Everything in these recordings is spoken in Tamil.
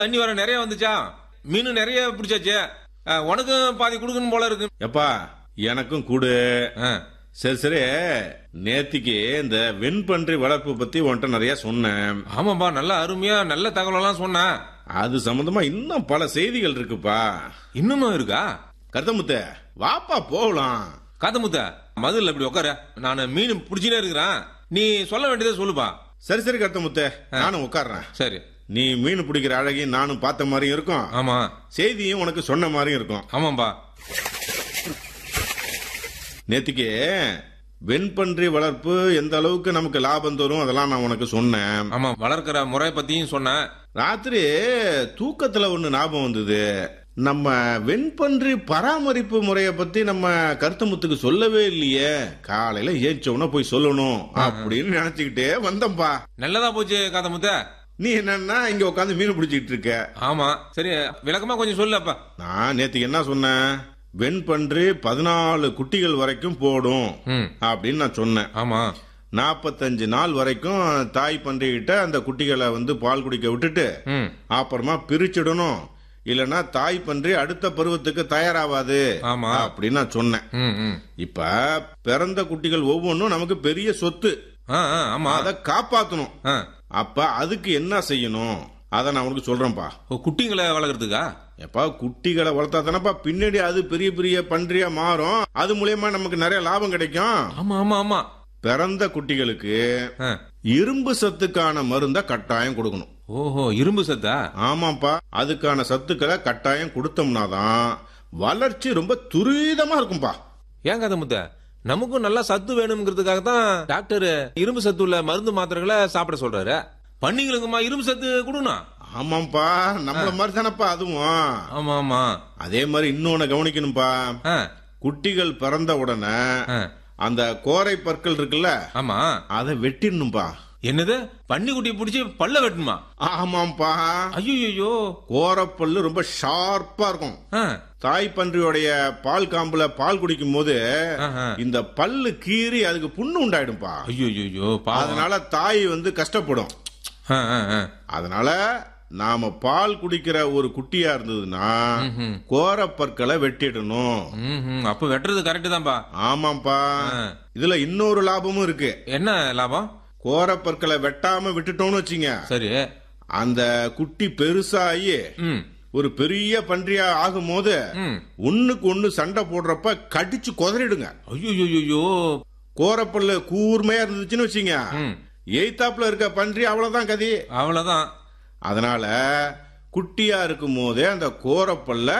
தண்ணி வர நிறைய வந்துச்சா மீன் நிறைய பிடிச்சாச்சு அஹ், உனக்கும் பாதி கொடுக்கணும் போல இருக்கு எப்பா எனக்கும் கூடு ஆ, சரி சரி நேத்திக்கு இந்த வெண்பன்றி வளர்ப்பு பத்தி உன்கிட்ட நிறைய சொன்னேன் ஆமாப்பா நல்ல அருமையா நல்ல தகவல் எல்லாம் சொன்னேன் அது சம்பந்தமா இன்னும் பல செய்திகள் இருக்குப்பா இன்னுமும் இருக்கா கருத்தமுத்த வாப்பா போகலாம் காத்தமுத்த மதுல இப்படி உட்கார நான் மீன் பிடிச்சினே இருக்கிறேன் நீ சொல்ல வேண்டியதை சொல்லுப்பா சரி சரி கருத்தமுத்த நானும் உட்கார்றேன் சரி நீ மீன் பிடிக்கிற அழகையும் நானும் பார்த்த மாதிரியும் இருக்கும் ஆமா செய்தியும் உனக்கு சொன்ன மாதிரியும் இருக்கும் ஆமாப்பா நேத்திக்கு வெண்பன்றி வளர்ப்பு எந்த அளவுக்கு நமக்கு லாபம் தரும் அதெல்லாம் நான் உனக்கு சொன்னேன் ஆமா வளர்க்கிற முறை பத்தியும் சொன்னேன் ராத்திரி தூக்கத்துல ஒண்ணு ஞாபகம் வந்தது நம்ம வெண்பன்றி பராமரிப்பு முறைய பத்தி நம்ம கருத்தமுத்துக்கு சொல்லவே இல்லையே காலையில ஏச்சவன போய் சொல்லணும் அப்படின்னு நினைச்சுக்கிட்டே வந்தம்பா நல்லதா போச்சு காத்தமுத்த நீ என்னன்னா இங்க உட்காந்து மீன் பிடிச்சிட்டு இருக்க ஆமா சரி விளக்கமா கொஞ்சம் சொல்லு அப்பா நான் நேத்துக்கு என்ன சொன்னேன் வெண்பன்றி பதினாலு குட்டிகள் வரைக்கும் போடும் ம் அப்படின்னு நான் சொன்னேன் ஆமா நாற்பத்தஞ்சு நாள் வரைக்கும் தாய் பன்றிகிட்ட அந்த குட்டிகளை வந்து பால் குடிக்க விட்டுட்டு ம் அப்புறமா பிரிச்சிடணும் இல்லனா தாய் பன்றி அடுத்த பருவத்துக்கு தயாராகாது ஆமா. அப்படின்னு நான் சொன்னேன் ம் ம் இப்ப பிறந்த குட்டிகள் ஒவ்வொன்றும் நமக்கு பெரிய சொத்து ஆ ஆ, ஆமா அதை காப்பாத்தணும் ஆ அப்ப அதுக்கு என்ன செய்யணும் அதை நான் உனக்கு சொல்றேன்ப்பா ஓ, குட்டிங்களை வளர்க்கறதுக்கா எப்பா குட்டிகளை வளர்த்தா தானப்பா பின்னாடி அது பெரிய பெரிய பன்றியா மாறும் அது மூலியமா நமக்கு நிறைய லாபம் கிடைக்கும் ஆமா ஆமா ஆமா பிறந்த குட்டிகளுக்கு ஆ. இரும்பு சத்துக்கான மருந்தை கட்டாயம் கொடுக்கணும் ஓஹோ இரும்பு சத்தா ஆமாப்பா அதுக்கான சத்துக்களை கட்டாயம் கொடுத்தோம்னா தான் வளர்ச்சி ரொம்ப துரிதமா இருக்கும்பா ஏன் கதை முத்த நமக்கும் நல்லா சத்து வேணுங்கிறதுக்காக தான் டாக்டர் இரும்பு சத்து உள்ள மருந்து மாத்திரைகளை சாப்பிட சொல்றாரு பன்னிங்களுக்குமா இரும்பு சத்து கொடுக்கணும் ஆமாப்பா நம்மள மாதிரி தானப்பா அதுவும் ஆமா ஆமா அதே மாதிரி இன்னொன்னு கவனிக்கணும்பா ஆ, குட்டிகள் பிறந்த உடனே ஆ. அந்த கோரை பற்கள் இருக்குல்ல ஆமா அதை வெட்டிடணும்பா என்னது பன்னி குட்டி பிடிச்சி பல்ல வெட்டணுமா ஆமாப்பா ஐயோ கோரப்பல்லு ரொம்ப ஷார்ப்பா இருக்கும் ஆ தாய் பன்றியோடைய பால் காம்புல பால் குடிக்கும் போது ஆஹா. இந்த பல்லு கீறி அதுக்கு புண்ணு உண்டாயிடும்பா ஐயோ ஐயோ பாவம் அதனால தாய் வந்து கஷ்டப்படும் ஆ, ஆ, ஆ. அதனால நாம பால் குடிக்கிற ஒரு குட்டியா இருந்ததுன்னா ம்ஹும். கோரப்பற்களை வெட்டிடணும் ம்ஹும். அப்ப வெட்டுறது கரெக்ட் தான்ப்பா ஆமாப்பா ஆ. இதுல இன்னொரு லாபமும் இருக்கு என்ன லாபம் கோரப்பற்களை வெட்டாம விட்டுட்டோம்னு வச்சுங்க சரி அந்த குட்டி பெருசாகி ம் ஒரு பெரிய பன்றியா ஆகும்போது ம் ஒண்ணுக்கு ஒண்ணு சண்டை போடுறப்ப கடிச்சு குதறிடுங்க ஐயோ ஐயோ கோரப்பல்லு கூர்மையா இருந்துச்சுன்னு வச்சுங்க ம் எய்தாப்புல இருக்க பன்றி அவ்வளவுதான் கதி அவ்வளவுதான் அதனால குட்டியா இருக்கும் போதே அந்த கோரப்பல்ல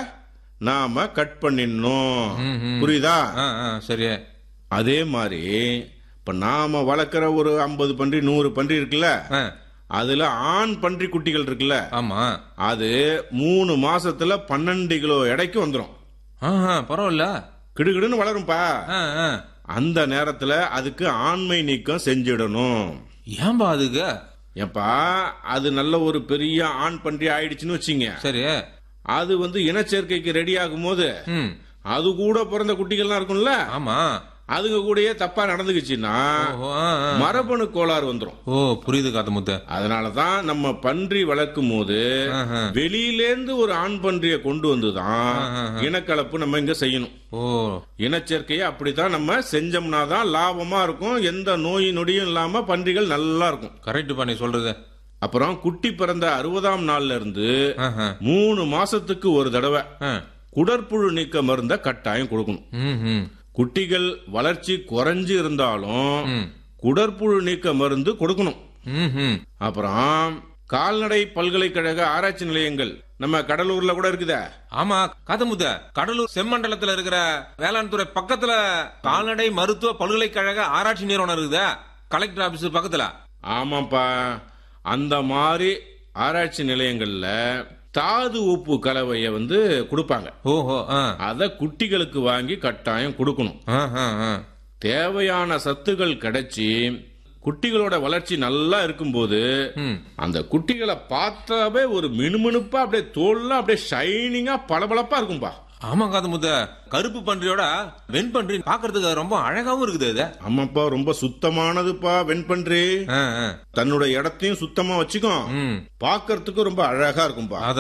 நாம கட் பண்ணிடணும் ம்ஹும். புரியுதா ஆ, ஆ, சரி அதே மாதிரி இப்ப நாம வளர்க்குற ஒரு ஐம்பது பன்றி நூறு பன்றி இருக்குல்ல ஆ, அதுல ஆண் பன்றி குட்டிகள் இருக்குல்ல ஆமா அது மூணு மாசத்துல பன்னெண்டு கிலோ எடைக்கு வந்துடும் ஆஹா, பரவாயில்ல கிடுகிடுன்னு வளரும்பா ஆ, ஆ. அந்த நேரத்துல அதுக்கு ஆண்மை நீக்கம் செஞ்சிடணும் ஏன்பா அதுக்கு ஏப்பா அது நல்ல ஒரு பெரிய ஆண் பன்றி ஆயிடுச்சுன்னு வச்சுங்க சரி அது வந்து இனச்சேர்க்கைக்கு ரெடி ஆகும் போது ம் அது கூட பிறந்த குட்டிகள்லாம் இருக்கும்ல ஆமா அதுங்க கூடயே தப்பா நடந்துக்குச்சுன்னா ஓஹோ, ஆ, ஆ. மரபணு கோளாறு வந்துரும் ஓ புரியுது காத்த முத்த அதனாலதான் நம்ம பன்றி வளர்க்கும் போது ஆஹா. வெளியிலேந்து ஒரு ஆண் பன்றியை கொண்டு வந்துதான் ஆஹா. இனக்கலப்பு நம்ம இங்க செய்யணும் ஓ இனச்சேர்க்கையை அப்படித்தான் நம்ம செஞ்சோம்னா தான் லாபமா இருக்கும் எந்த நோய் நொடியும் இல்லாம பன்றிகள் நல்லா இருக்கும் கரெக்ட் பண்ணி சொல்றது அப்புறம் குட்டி பிறந்த அறுபதாம் நாள்ல இருந்து ஆஹா. மூணு மாசத்துக்கு ஒரு தடவை ஆ. குடற்புழு நீக்க மருந்த கட்டாயம் கொடுக்கணும் ம், ம். குட்டிகள் வளர்ச்சி குறைஞ்சு இருந்தாலும் ம். குடற்புழு நீக்க மருந்து கொடுக்கணும் ம், ம். அப்புறம் கால்நடை பல்கலைக்கழக ஆராய்ச்சி நிலையங்கள் நம்ம கடலூர்ல கூட இருக்குதே ஆமா காத்தமுத்த கடலூர் செம்மண்டலத்துல இருக்கிற வேளாண் துறை பக்கத்துல கால்நடை மருத்துவ பல்கலைக்கழக ஆராய்ச்சி நிறுவனம் இருக்குதா கலெக்டர் ஆபீஸ் பக்கத்துல ஆமாப்பா அந்த மாதிரி ஆராய்ச்சி நிலையங்கள்ல தாது உப்பு கலவைய வந்து கொடுப்பாங்க ஓஹோ ஆ. அத குட்டிகளுக்கு வாங்கி கட்டாயம் கொடுக்கணும் ஆ, ஆ, ஆ. தேவையான சத்துகள் கிடைச்சி குட்டிகளோட வளர்ச்சி நல்லா இருக்கும்போது ம். அந்த குட்டிகளை பார்த்தாவே ஒரு மினுமினுப்பா அப்படியே தோல்லாம் அப்படியே ஷைனிங்கா பளபளப்பா இருக்கும்பா ஆமா காது முத கருப்பு பன்றியோட வெண்பன்றி பாக்குறதுக்கு ரொம்ப அழகாவும் இருக்குது அது ஆமாப்பா ரொம்ப சுத்தமானதுப்பா வெண்பன்றி ஆ, ஆ. தன்னோட இடத்தையும் சுத்தமா வச்சுக்கும் ம் பார்க்கறதுக்கு ரொம்ப அழகா இருக்கும்பா